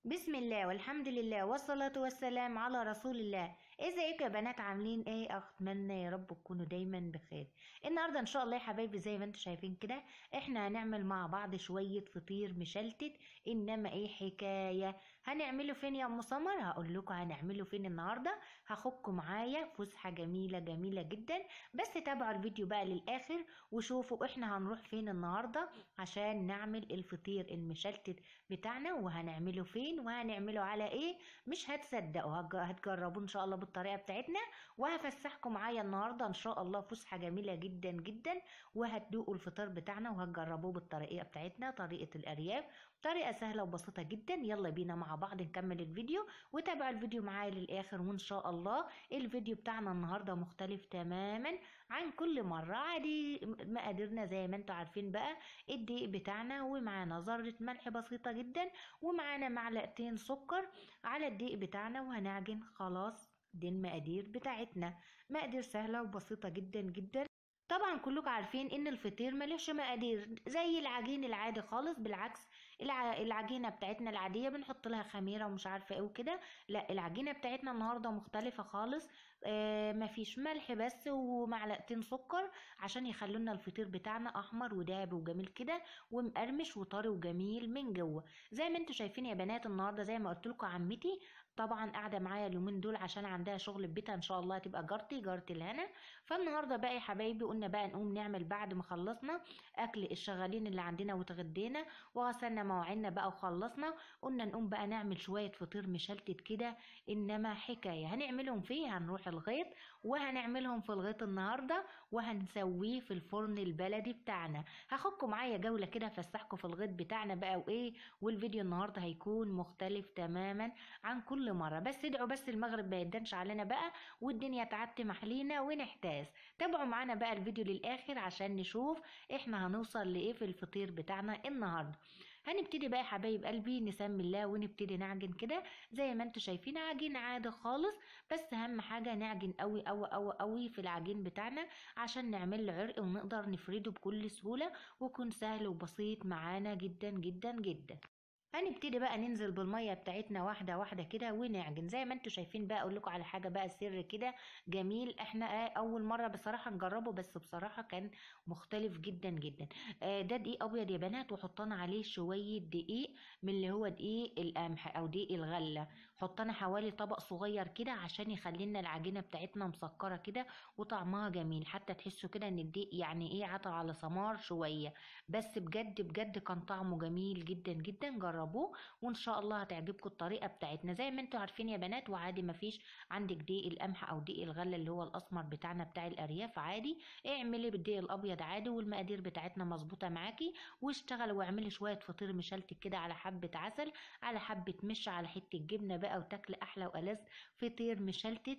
بسم الله والحمد لله والصلاة والسلام على رسول الله ازيكم يا بنات عاملين ايه اتمنى يا رب تكونوا دايما بخير النهارده ان شاء الله يا حبايبي زي ما انتم شايفين كده احنا هنعمل مع بعض شوية فطير مشلتت انما ايه حكاية هنعمله فين يا ام سمر هقول لكم هنعمله فين النهارده هاخدكم معايا فسحة جميلة جميلة جدا بس تابعوا الفيديو بقى للاخر وشوفوا احنا هنروح فين النهارده عشان نعمل الفطير المشلتت بتاعنا وهنعمله فين وهنعمله على ايه مش هتصدقوا هتج- هتجربوه ان شاء الله بالطريقه بتاعتنا وهفسحكم معايا النهارده ان شاء الله فسحه جميله جدا جدا وهتدوقوا الفطار بتاعنا وهتجربوه بالطريقه بتاعتنا طريقه الارياف طريقه سهله وبسيطه جدا يلا بينا مع بعض نكمل الفيديو وتابعوا الفيديو معايا للاخر وان شاء الله الفيديو بتاعنا النهارده مختلف تماما عن كل مره عادي مقاديرنا زي ما انتم عارفين بقى الدقيق بتاعنا ومعانا ذره ملح بسيطه جدا ومعانا معلقتين سكر على الدقيق بتاعنا وهنعجن خلاص دي المقادير بتاعتنا مقادير سهلة وبسيطة جدا جدا طبعا كلكم عارفين ان الفطير ملوش مقادير زي العجين العادي خالص بالعكس الع... العجينه بتاعتنا العاديه بنحط لها خميره ومش عارفه ايه وكده لا العجينه بتاعتنا النهارده مختلفه خالص آه مفيش ملح بس ومعلقتين سكر عشان يخلوا لنا الفطير بتاعنا احمر ودهب وجميل كده ومقرمش وطري وجميل من جوه زي ما انتم شايفين يا بنات النهارده زي ما قلت لكم عمتي طبعا قاعده معايا اليومين دول عشان عندها شغل في بيتها ان شاء الله هتبقى جارتي جارتي الهنا فالنهارده بقى يا حبايبي قلنا بقى نقوم نعمل بعد ما خلصنا اكل الشغالين اللي عندنا وتغدينا وغسلنا مواعيننا بقى وخلصنا قلنا نقوم بقى نعمل شويه فطير مشلتت كده انما حكايه هنعملهم فيه هنروح الغيط وهنعملهم في الغيط النهارده وهنسويه في الفرن البلدي بتاعنا هاخدكم معايا جوله كده افسحكم في الغيط بتاعنا بقى وايه والفيديو النهارده هيكون مختلف تماما عن كل مره بس ادعوا بس المغرب ما يدنش علينا بقى والدنيا تعتمح لينا ونحتاس تابعوا معانا بقى الفيديو للاخر عشان نشوف احنا هنوصل لايه في الفطير بتاعنا النهارده هنبتدي بقى يا حبايب قلبي نسمي الله ونبتدي نعجن كده زي ما انتم شايفين عجين عادي خالص بس اهم حاجه نعجن قوي قوي قوي قوي في العجين بتاعنا عشان نعمل له عرق ونقدر نفرده بكل سهوله ويكون سهل وبسيط معانا جدا جدا جدا هنبتدي بقى ننزل بالميه بتاعتنا واحده واحده كده ونعجن زي ما انتم شايفين بقى اقول لكم على حاجه بقى سر كده جميل احنا آه اول مره بصراحه نجربه بس بصراحه كان مختلف جدا جدا آه ده دقيق ابيض يا بنات وحطينا عليه شويه دقيق من اللي هو دقيق القمح او دقيق الغله حطينا حوالي طبق صغير كده عشان يخلي لنا العجينه بتاعتنا مسكره كده وطعمها جميل حتى تحسوا كده ان الدقيق يعني ايه عطر على سمار شويه بس بجد بجد كان طعمه جميل جدا جدا جربوه وان شاء الله هتعجبكم الطريقه بتاعتنا زي ما انتم عارفين يا بنات وعادي ما فيش عندك دقيق القمح او دقيق الغله اللي هو الاسمر بتاعنا بتاع الارياف عادي اعملي بالدقيق الابيض عادي والمقادير بتاعتنا مظبوطه معاكي واشتغلي واعملي شويه فطير مشلتت كده على حبه عسل على حبه مش على حته جبنه بقى وتاكلي احلى والذ فطير مشلتت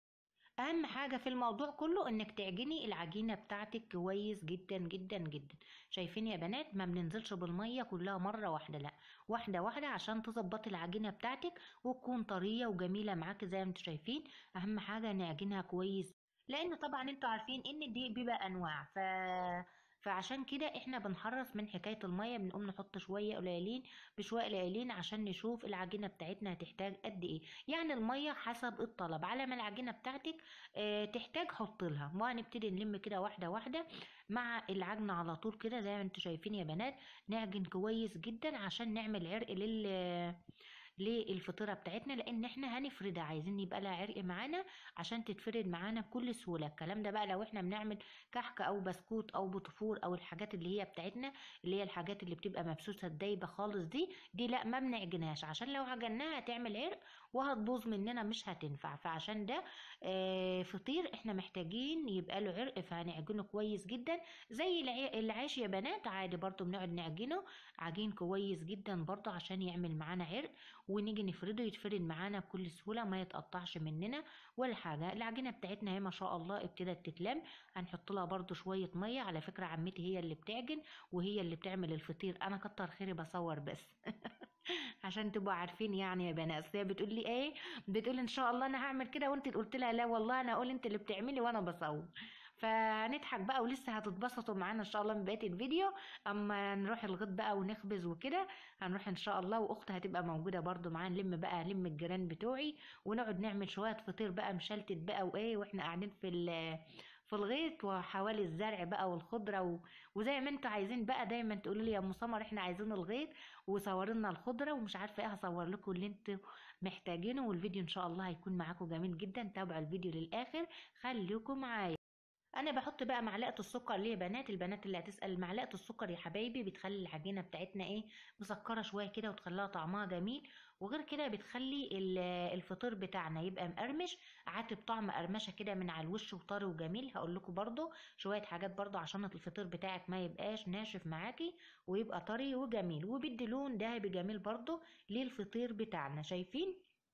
اهم حاجه في الموضوع كله انك تعجني العجينه بتاعتك كويس جدا جدا جدا شايفين يا بنات ما بننزلش بالميه كلها مره واحده لا واحده واحده عشان تظبطي العجينه بتاعتك وتكون طريه وجميله معاكي زي ما انتم شايفين اهم حاجه نعجنها كويس لان طبعا انتوا عارفين ان الدقيق بيبقى انواع ف فعشان كده احنا بنحرص من حكايه الميه بنقوم نحط شويه قليلين بشويه قليلين عشان نشوف العجينه بتاعتنا هتحتاج قد ايه يعني الميه حسب الطلب على ما العجينه بتاعتك اه تحتاج حط لها وهنبتدي نلم كده واحده واحده مع العجن على طول كده زي ما انتم شايفين يا بنات نعجن كويس جدا عشان نعمل عرق لل للفطيره بتاعتنا لان احنا هنفردها عايزين يبقى لها عرق معانا عشان تتفرد معانا بكل سهوله الكلام ده بقى لو احنا بنعمل كحك او بسكوت او بطفور او الحاجات اللي هي بتاعتنا اللي هي الحاجات اللي بتبقى مبسوسه دايبه خالص دي دي لا ما بنعجنهاش عشان لو عجناها هتعمل عرق وهتبوظ مننا مش هتنفع فعشان ده آه فطير احنا محتاجين يبقى له عرق فهنعجنه كويس جدا زي العي- العيش يا بنات عادي برضو بنقعد نعجنه عجين كويس جدا برضو عشان يعمل معانا عرق ونيجي نفرده يتفرد معانا بكل سهوله ما يتقطعش مننا ولا حاجه العجينه بتاعتنا هي ما شاء الله ابتدت تتلم هنحط لها برضو شويه ميه على فكره عمتي هي اللي بتعجن وهي اللي بتعمل الفطير انا كتر خيري بصور بس عشان تبقوا عارفين يعني يا بنات هي بتقول لي ايه بتقول ان شاء الله انا هعمل كده وانت قلت لها لا والله انا اقول انت اللي بتعملي وانا بصور فهنضحك بقى ولسه هتتبسطوا معانا ان شاء الله من بقيه الفيديو اما نروح الغد بقى ونخبز وكده هنروح ان شاء الله واختي هتبقى موجوده برضو معانا نلم بقى نلم الجيران بتوعي ونقعد نعمل شويه فطير بقى مشلتت بقى وايه واحنا قاعدين في ال- في الغيط وحوالي الزرع بقى والخضره و... وزي ما انتوا عايزين بقى دايما تقولوا لي يا ام سمر احنا عايزين الغيط وصور لنا الخضره ومش عارفه ايه هصور لكم اللي انتوا محتاجينه والفيديو ان شاء الله هيكون معاكم جميل جدا تابعوا الفيديو للاخر خليكم معايا انا بحط بقى معلقه السكر ليه يا بنات البنات اللي هتسال معلقه السكر يا حبايبي بتخلي العجينه بتاعتنا ايه مسكره شويه كده وتخليها طعمها جميل وغير كده بتخلي ال- الفطير بتاعنا يبقى مقرمش عاتب طعم قرمشه كده من على الوش وطري وجميل هقول لكم برضو شويه حاجات برضو عشان الفطير بتاعك ما يبقاش ناشف معاكي ويبقى طري وجميل وبيدي لون ذهبي جميل برضو للفطير بتاعنا شايفين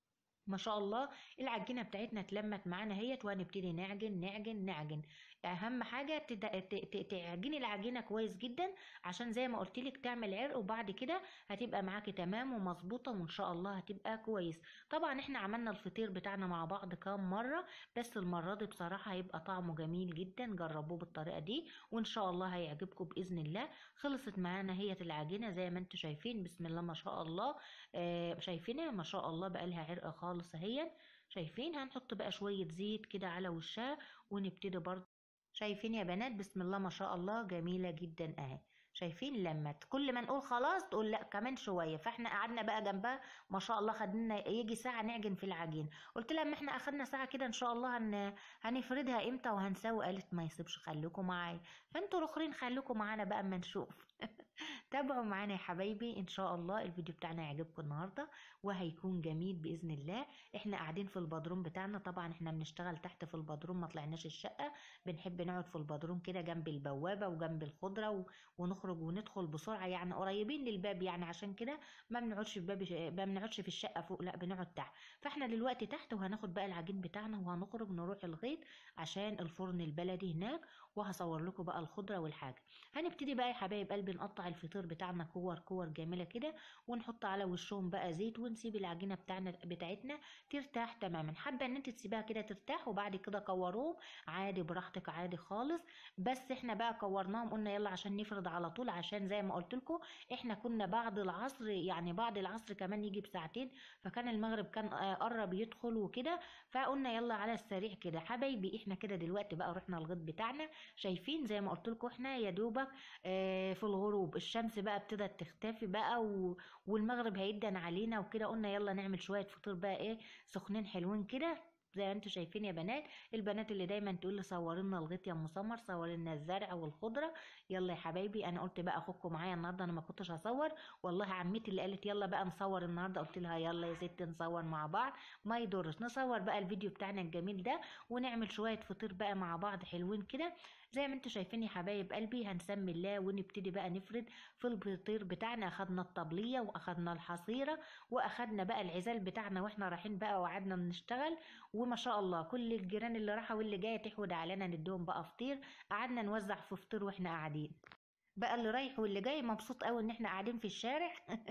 ما شاء الله العجينه بتاعتنا اتلمت معانا اهيت وهنبتدي نعجن نعجن نعجن اهم حاجه تد- ت- ت- تعجني العجينه كويس جدا عشان زي ما قلت لك تعمل عرق وبعد كده هتبقى معاكي تمام ومظبوطه وان شاء الله هتبقى كويس طبعا احنا عملنا الفطير بتاعنا مع بعض كام مره بس المره دي بصراحه هيبقى طعمه جميل جدا جربوه بالطريقه دي وان شاء الله هيعجبكم باذن الله خلصت معانا هي العجينه زي ما انتم شايفين بسم الله ما شاء الله آه شايفينها ما شاء الله بقى لها عرق خالص اهي شايفين هنحط بقى شويه زيت كده على وشها ونبتدي برضه شايفين يا بنات بسم الله ما شاء الله جميلة جدا اهي شايفين لما كل ما نقول خلاص تقول لا كمان شوية فاحنا قعدنا بقى جنبها ما شاء الله خدنا يجي ساعة نعجن في العجين قلت لها اما احنا اخدنا ساعة كده ان شاء الله هن... هنفردها امتى وهنسوي قالت ما يسيبش خليكم معايا فانتوا الاخرين خليكم معانا بقى اما نشوف تابعوا معانا يا حبايبي ان شاء الله الفيديو بتاعنا يعجبكم النهارده وهيكون جميل باذن الله احنا قاعدين في البدروم بتاعنا طبعا احنا بنشتغل تحت في البدروم ما طلعناش الشقه بنحب نقعد في البدروم كده جنب البوابه وجنب الخضره و... ونخرج وندخل بسرعه يعني قريبين للباب يعني عشان كده ما بنقعدش في باب ما بنقعدش في الشقه فوق لا بنقعد تحت فاحنا دلوقتي تحت وهناخد بقى العجين بتاعنا وهنخرج نروح الغيط عشان الفرن البلدي هناك وهصور لكم بقى الخضره والحاجه هنبتدي بقى يا حبايب قلبي نقطع الفطير بتاعنا كور كور جميله كده ونحط على وشهم بقى زيت ونسيب العجينه بتاعنا بتاعتنا ترتاح تماما حابه ان انت تسيبها كده ترتاح وبعد كده كوروهم عادي براحتك عادي خالص بس احنا بقى كورناهم قلنا يلا عشان نفرد على طول عشان زي ما قلت لكم احنا كنا بعد العصر يعني بعد العصر كمان يجي بساعتين فكان المغرب كان آه، قرب يدخل وكده فقلنا يلا على السريع كده حبايبي احنا كده دلوقتي بقى رحنا الغيط بتاعنا شايفين زي ما قلت لكم احنا يا دوبك آه، في الغروب الشمس بقى ابتدت تختفي بقى و... والمغرب هيدن علينا وكده قلنا يلا نعمل شويه فطير بقى ايه سخنين حلوين كده زي ما انتوا شايفين يا بنات البنات اللي دايما تقول لي صوري لنا الغيط يا ام سمر صوري لنا الزرع والخضره يلا يا حبايبي انا قلت بقى اخدكم معايا النهارده انا ما كنتش هصور والله عمتي اللي قالت يلا بقى نصور النهارده قلت لها يلا يا ست نصور مع بعض ما يضرش نصور بقى الفيديو بتاعنا الجميل ده ونعمل شويه فطير بقى مع بعض حلوين كده زي ما انتوا شايفين يا حبايب قلبي هنسمي الله ونبتدي بقى نفرد في الفطير بتاعنا اخدنا الطبليه واخدنا الحصيره واخدنا بقى العزال بتاعنا واحنا رايحين بقى وقعدنا نشتغل وما شاء الله كل الجيران اللي راحه واللي جايه تحود علينا نديهم بقى فطير قعدنا نوزع في فطير واحنا قاعدين بقى اللي رايح واللي جاي مبسوط قوي ان احنا قاعدين في الشارع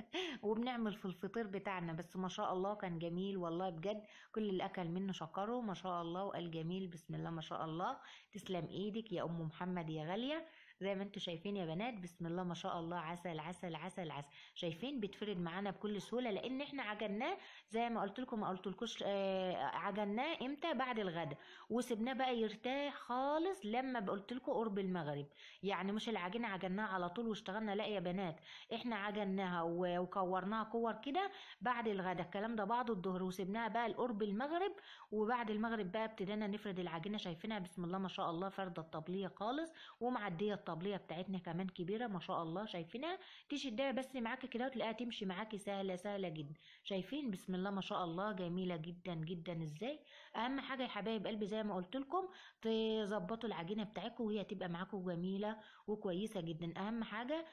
وبنعمل في الفطير بتاعنا بس ما شاء الله كان جميل والله بجد كل اللي اكل منه شكره ما شاء الله وقال جميل بسم الله ما شاء الله تسلم ايدك يا ام محمد يا غاليه زي ما انتوا شايفين يا بنات بسم الله ما شاء الله عسل عسل عسل عسل شايفين بيتفرد معانا بكل سهوله لان احنا عجناه زي ما قلت لكم ما قلتلكوش آه عجناه امتى بعد الغدا وسبناه بقى يرتاح خالص لما قلت لكم قرب المغرب يعني مش العجينه عجناها على طول واشتغلنا لا يا بنات احنا عجناها و- وكورناها كور كده بعد الغدا الكلام ده بعد الظهر وسبناها بقى لقرب المغرب وبعد المغرب بقى ابتدينا نفرد العجينه شايفينها بسم الله ما شاء الله فرده الطبليه خالص ومعديه الطبليه بتاعتنا كمان كبيره ما شاء الله شايفينها تشدها بس معاكي كده وتلاقيها تمشي معاكي سهله سهله جدا شايفين بسم الله ما شاء الله جميله جدا جدا ازاي اهم حاجه يا حبايب قلبي زي ما قلت لكم تظبطوا العجينه بتاعتكم وهي تبقى معاكم جميله وكويسه جدا اهم حاجه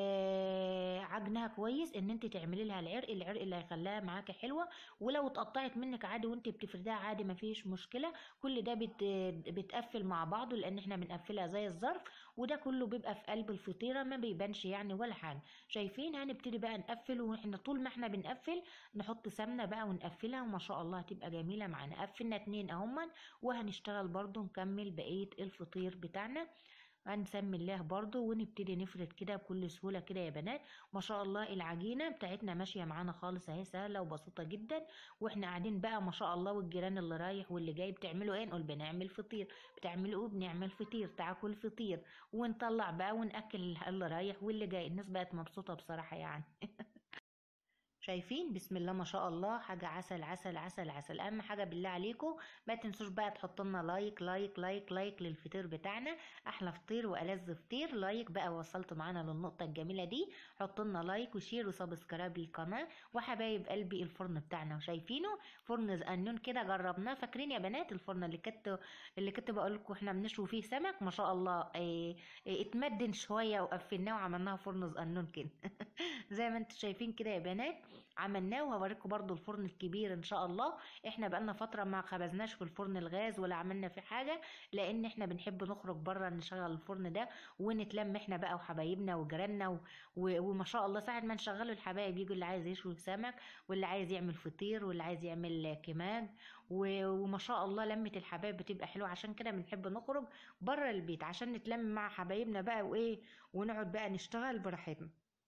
آه عجنها كويس ان انت تعملي لها العرق العرق اللي هيخليها معاكي حلوه ولو اتقطعت منك عادي وانت بتفردها عادي مفيش مشكله كل ده بت بتقفل مع بعضه لان احنا بنقفلها زي الظرف وده كله بيبقى في قلب الفطيره ما بيبانش يعني ولا حاجه شايفين هنبتدي بقى نقفل واحنا طول ما احنا بنقفل نحط سمنه بقى ونقفلها وما شاء الله هتبقى جميله معانا قفلنا اتنين اهما وهنشتغل برضو نكمل بقيه الفطير بتاعنا هنسمي الله برضو ونبتدي نفرد كده بكل سهولة كده يا بنات ما شاء الله العجينة بتاعتنا ماشية معانا خالص اهي سهلة وبسيطة جدا واحنا قاعدين بقى ما شاء الله والجيران اللي رايح واللي جاي بتعملوا ايه نقول بنعمل فطير بتعملوا ايه بنعمل فطير تعالوا فطير ونطلع بقى ونأكل اللي رايح واللي جاي الناس بقت مبسوطة بصراحة يعني شايفين بسم الله ما شاء الله حاجة عسل عسل عسل عسل أهم حاجة بالله عليكم ما تنسوش بقى تحطوا لنا لايك لايك لايك لايك للفطير بتاعنا أحلى فطير وألذ فطير لايك بقى وصلتوا معانا للنقطة الجميلة دي حطوا لنا لايك وشير وسبسكرايب للقناة وحبايب قلبي الفرن بتاعنا وشايفينه فرن زقنون كده جربناه فاكرين يا بنات الفرن اللي كنت اللي كنت بقول لكم احنا بنشوي فيه سمك ما شاء الله اه اه اتمدن شوية وقفلناه وعملناه فرن زقنون كده زي ما انتم شايفين كده يا بنات عملناه وهوريكم برضو الفرن الكبير ان شاء الله احنا بقالنا فتره ما خبزناش في الفرن الغاز ولا عملنا فيه حاجه لان احنا بنحب نخرج بره نشغل الفرن ده ونتلم احنا بقى وحبايبنا وجيراننا و... و... وما شاء الله ساعه ما نشغله الحبايب يجوا اللي عايز يشوي سمك واللي عايز يعمل فطير واللي عايز يعمل كماج و... وما شاء الله لمه الحبايب بتبقى حلوه عشان كده بنحب نخرج بره البيت عشان نتلم مع حبايبنا بقى وايه ونقعد بقى نشتغل براحتنا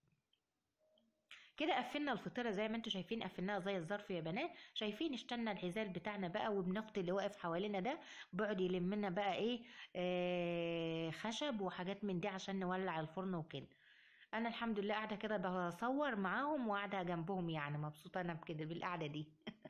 كده قفلنا الفطيره زي ما انتم شايفين قفلناها زي الظرف يا بنات شايفين اشتلنا العزال بتاعنا بقى وبنخت اللي واقف حوالينا ده بيقعد يلم لنا بقى ايه آه خشب وحاجات من دي عشان نولع الفرن وكده انا الحمد لله قاعده كده بصور معاهم وقاعده جنبهم يعني مبسوطه انا بكده بالقعده دي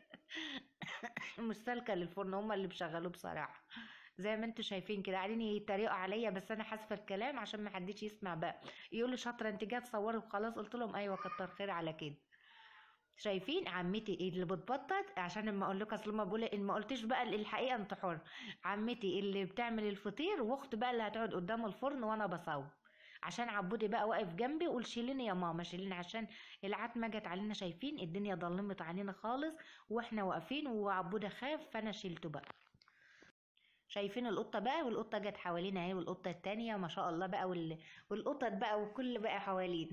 مش سالكه للفرن هما اللي بيشغلوه بصراحه زي ما انتوا شايفين كده قاعدين يتريقوا عليا بس انا حاسفه الكلام عشان ما حدش يسمع بقى يقولوا شاطره انت جايه تصوري وخلاص قلت لهم ايوه كتر خير على كده شايفين عمتي اللي بتبطط عشان لما اقول لك اصل ما بقول ان ما قلتش بقى الحقيقه انت حر عمتي اللي بتعمل الفطير واخت بقى اللي هتقعد قدام الفرن وانا بصور عشان عبودي بقى واقف جنبي قول شيليني يا ماما شيليني عشان العتمه جت علينا شايفين الدنيا ضلمت علينا خالص واحنا واقفين وعبودة خاف فانا شيلته بقى شايفين القطة بقى والقطة جت حوالينا اهي والقطة التانية ما شاء الله بقى وال... والقطط بقى وكل بقى حوالين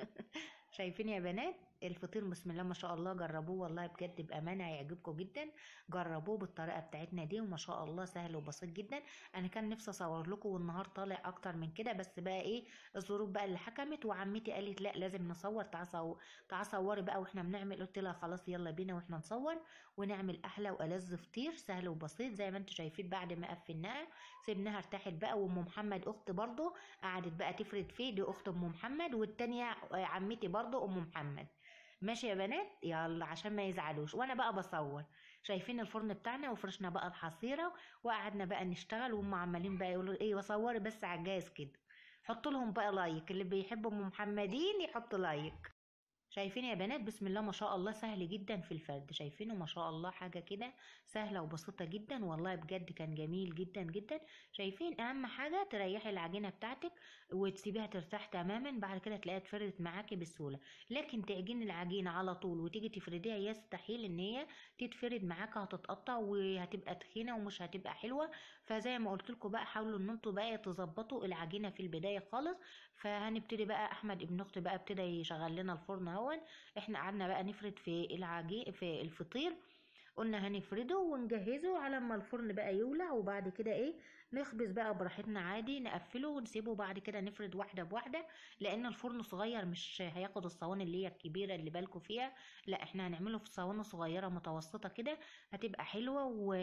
شايفين يا بنات الفطير بسم الله ما شاء الله جربوه والله بجد بامانه هيعجبكم جدا جربوه بالطريقه بتاعتنا دي وما شاء الله سهل وبسيط جدا انا كان نفسي اصور لكم والنهار طالع اكتر من كده بس بقى ايه الظروف بقى اللي حكمت وعمتي قالت لا لازم نصور تعالى تعالى صوري بقى واحنا بنعمل قلت لها خلاص يلا بينا واحنا نصور ونعمل احلى والذ فطير سهل وبسيط زي ما انتم شايفين بعد ما قفلناها سيبناها ارتاحت بقى وام محمد اخت برضه قعدت بقى تفرد فيه دي اخت ام محمد والتانية عمتي برضه ام محمد ماشي يا بنات يلا عشان ما يزعلوش وانا بقى بصور شايفين الفرن بتاعنا وفرشنا بقى الحصيره وقعدنا بقى نشتغل وهم عمالين بقى يقولوا ايه وصوري بس على الجاهز كده حطوا لهم بقى لايك اللي بيحبوا ام محمدين يحطوا لايك شايفين يا بنات بسم الله ما شاء الله سهل جدا في الفرد شايفينه ما شاء الله حاجه كده سهله وبسيطه جدا والله بجد كان جميل جدا جدا شايفين اهم حاجه تريحي العجينه بتاعتك وتسيبيها ترتاح تماما بعد كده تلاقيها اتفردت معاكي بسهوله لكن تعجني العجينه على طول وتيجي تفرديها يستحيل ان هي تتفرد معاكي هتتقطع وهتبقى تخينه ومش هتبقى حلوه فزي ما قلت لكم بقى حاولوا ان انتوا بقى تظبطوا العجينه في البدايه خالص فهنبتدي بقى احمد ابن اختي بقى ابتدى يشغل لنا الفرن اهون احنا قعدنا بقى نفرد في العجين في الفطير قلنا هنفرده ونجهزه على ما الفرن بقى يولع وبعد كده ايه نخبز بقى براحتنا عادي نقفله ونسيبه بعد كده نفرد واحده بواحده لان الفرن صغير مش هياخد الصواني اللي هي الكبيره اللي بالكم فيها لا احنا هنعمله في صواني صغيره متوسطه كده هتبقى حلوه و...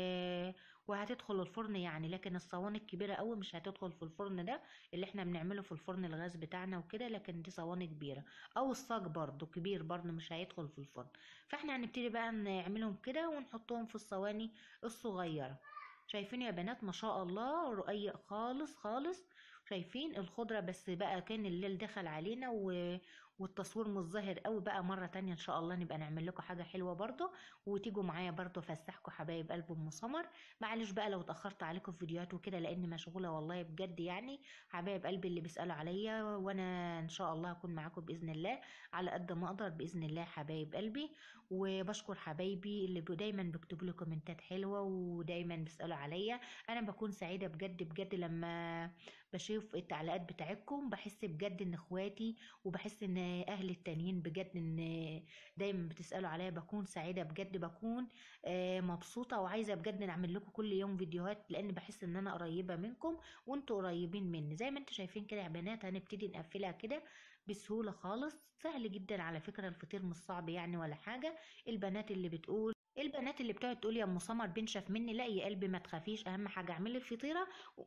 وهتدخل الفرن يعني لكن الصواني الكبيره قوي مش هتدخل في الفرن ده اللي احنا بنعمله في الفرن الغاز بتاعنا وكده لكن دي صواني كبيره او الصاج برضو كبير برضو مش هيدخل في الفرن فاحنا هنبتدي بقى نعملهم كده ونحطهم في الصواني الصغيره شايفين يا بنات ما شاء الله رقيق خالص خالص شايفين الخضرة بس بقى كان الليل دخل علينا و... والتصوير مش ظاهر قوي بقى مرة تانية ان شاء الله نبقى نعمل لكم حاجة حلوة برضو وتيجوا معايا برضو فسحكم حبايب قلب ام سمر معلش بقى لو اتأخرت عليكم في فيديوهات وكده لان مشغولة والله بجد يعني حبايب قلبي اللي بيسألوا عليا وانا ان شاء الله هكون معاكم باذن الله على قد ما اقدر باذن الله حبايب قلبي وبشكر حبايبي اللي دايما بيكتبوا لي كومنتات حلوة ودايما بيسألوا عليا انا بكون سعيدة بجد بجد لما بشوف التعليقات بتاعتكم بحس بجد ان اخواتي وبحس ان اهل التانيين بجد ان دايما بتسالوا عليا بكون سعيده بجد بكون آه، مبسوطه وعايزه بجد نعمل لكم كل يوم فيديوهات لان بحس ان انا قريبه منكم وانتوا قريبين مني زي ما انتوا شايفين كده يا بنات هنبتدي نقفلها كده بسهوله خالص سهل جدا على فكره الفطير مش صعب يعني ولا حاجه البنات اللي بتقول البنات اللي بتقعد تقول يا ام سمر بنشف مني لا يا قلبي ما تخافيش اهم حاجه اعملي الفطيره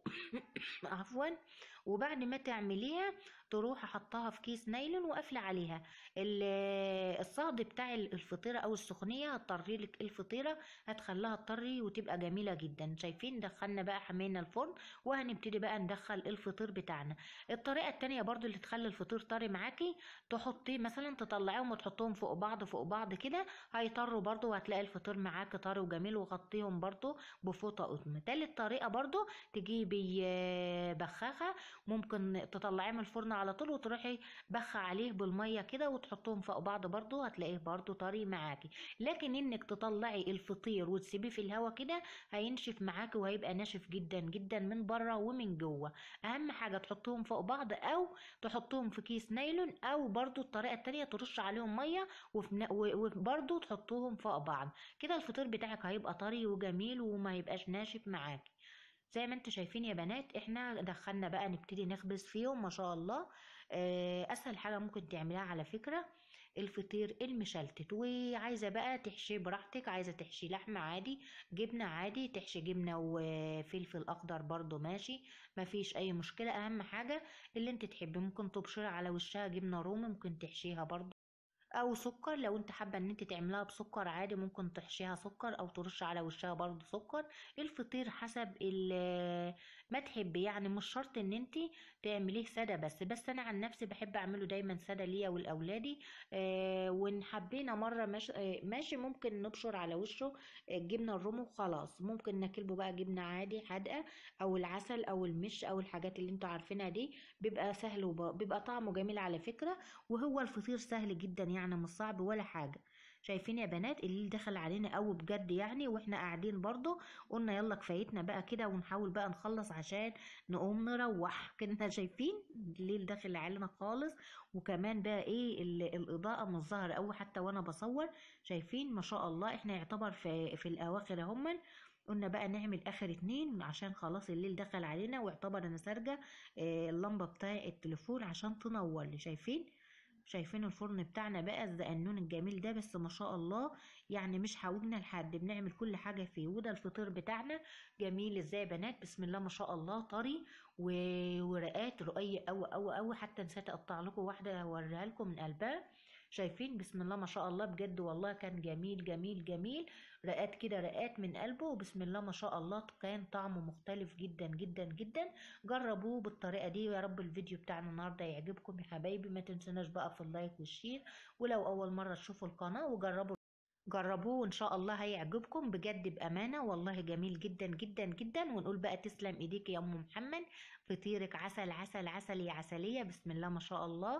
عفوا وبعد ما تعمليها تروح احطها في كيس نايلون وقافله عليها ال- الصهد بتاع الفطيره او السخنيه هتطري لك الفطيره هتخليها تطري وتبقى جميله جدا شايفين دخلنا بقى حمينا الفرن وهنبتدي بقى ندخل الفطير بتاعنا الطريقه التانية برضو اللي تخلي الفطير طري معاكي تحطيه مثلا تطلعيهم وتحطهم فوق بعض فوق بعض كده هيطروا برضو وهتلاقي الفطير معاكي طري وجميل وغطيهم برضو بفوطه قطن تالت طريقه برضو تجيبي آه، بخاخه ممكن تطلعيه من الفرن على طول وتروحي بخ عليه بالميه كده وتحطهم فوق بعض برضو هتلاقيه برضو طري معاكي لكن انك تطلعي الفطير وتسيبيه في الهواء كده هينشف معاكي وهيبقى ناشف جدا جدا من بره ومن جوه اهم حاجه تحطهم فوق بعض او تحطهم في كيس نايلون او برضو الطريقه التانية ترش عليهم ميه وفي ن- و- وبرضو تحطوهم فوق بعض كده الفطير بتاعك هيبقى طري وجميل وما يبقاش ناشف معاكي زي ما انتوا شايفين يا بنات احنا دخلنا بقى نبتدي نخبز فيهم ما شاء الله آه، اسهل حاجه ممكن تعملها على فكره الفطير المشلتت وعايزه بقى تحشيه براحتك عايزه تحشي لحمه عادي جبنه عادي تحشي جبنه وفلفل اخضر برضو ماشي مفيش اي مشكله اهم حاجه اللي انت تحبي ممكن تبشري على وشها جبنه رومي ممكن تحشيها برضو او سكر لو انت حابه ان انت تعملها بسكر عادي ممكن تحشيها سكر او ترش على وشها برضو سكر الفطير حسب ال- ما تحبي يعني مش شرط ان انت تعمليه ساده بس بس انا عن نفسي بحب اعمله دايما ساده ليا ولاولادي آه وان حبينا مره ماشي, آه ماشي ممكن نبشر على وشه الجبنه الرومي وخلاص ممكن ناكله بقى جبنه عادي حادقه او العسل او المش او الحاجات اللي انتوا عارفينها دي بيبقى سهل وبيبقى طعمه جميل على فكره وهو الفطير سهل جدا يعني مش صعب ولا حاجة شايفين يا بنات الليل دخل علينا قوي بجد يعني واحنا قاعدين برضو قلنا يلا كفايتنا بقى كده ونحاول بقى نخلص عشان نقوم نروح كنا شايفين الليل داخل علينا خالص وكمان بقى ايه ال- الاضاءة مش ظاهرة قوي حتى وانا بصور شايفين ما شاء الله احنا يعتبر في في الاواخر اهمن قلنا بقى نعمل اخر اتنين عشان خلاص الليل دخل علينا واعتبر انا سارجة آه، اللمبة بتاع التليفون عشان تنور لي شايفين شايفين الفرن بتاعنا بقى الزقنون الجميل ده بس ما شاء الله يعني مش حاولنا لحد بنعمل كل حاجة فيه وده الفطير بتاعنا جميل ازاي يا بنات بسم الله ما شاء الله طري و... ورقات رقية قوي قوي قوي حتى نسيت اقطع لكم واحدة اوريها لكم من قلبها شايفين بسم الله ما شاء الله بجد والله كان جميل جميل جميل رقات كده رقات من قلبه وبسم الله ما شاء الله كان طعمه مختلف جدا جدا جدا جربوه بالطريقة دي ويا رب الفيديو بتاعنا النهاردة يعجبكم يا حبايبي ما تنسوناش بقى في اللايك والشير ولو أول مرة تشوفوا القناة وجربوا جربوه وان شاء الله هيعجبكم بجد بامانه والله جميل جدا جدا جدا ونقول بقى تسلم ايديك يا ام محمد فطيرك عسل عسل عسل يا عسليه بسم الله ما شاء الله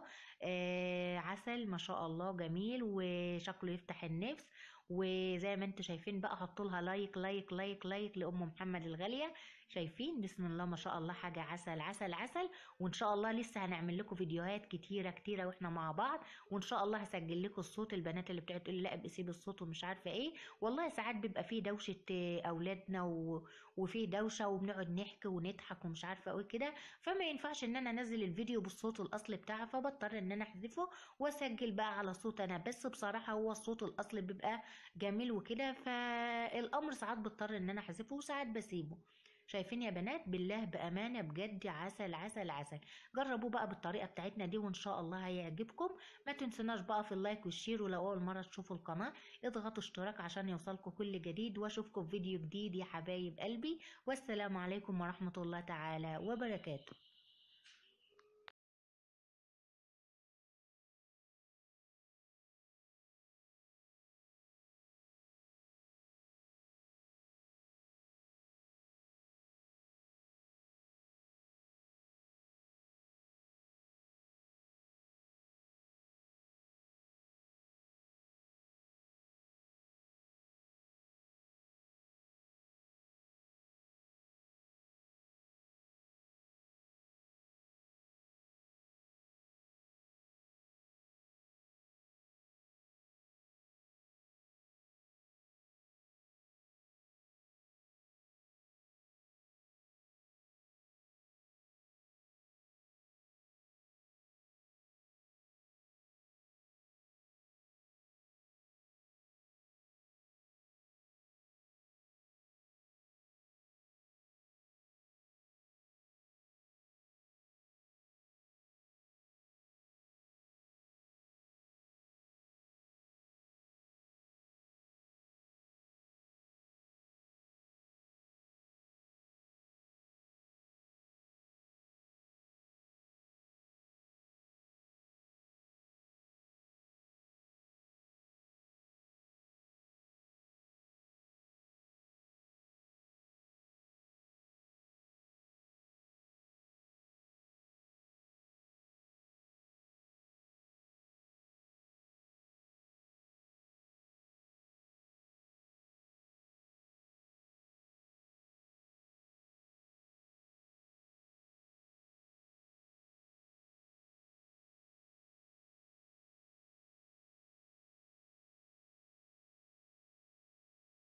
آه عسل ما شاء الله جميل وشكله يفتح النفس وزي ما انتم شايفين بقى حطوا لها لايك لايك لايك لايك لام محمد الغاليه شايفين بسم الله ما شاء الله حاجه عسل عسل عسل وان شاء الله لسه هنعمل لكم فيديوهات كتيره كتيره واحنا مع بعض وان شاء الله هسجل لكم الصوت البنات اللي بتقعد تقول لي لا بسيب الصوت ومش عارفه ايه والله ساعات بيبقى فيه دوشه آه، اولادنا و... وفيه دوشه وبنقعد نحكي ونضحك ومش عارفه ايه كده فما ينفعش ان انا انزل الفيديو بالصوت الاصلي بتاعها فبضطر ان انا احذفه واسجل بقى على صوت انا بس بصراحه هو الصوت الاصلي بيبقى جميل وكده فالامر ساعات بضطر ان انا احذفه وساعات بسيبه شايفين يا بنات بالله بأمانة بجد عسل عسل عسل جربوا بقى بالطريقة بتاعتنا دي وإن شاء الله هيعجبكم ما تنسوناش بقى في اللايك والشير ولو أول مرة تشوفوا القناة اضغطوا اشتراك عشان يوصلكم كل جديد واشوفكم في فيديو جديد يا حبايب قلبي والسلام عليكم ورحمة الله تعالى وبركاته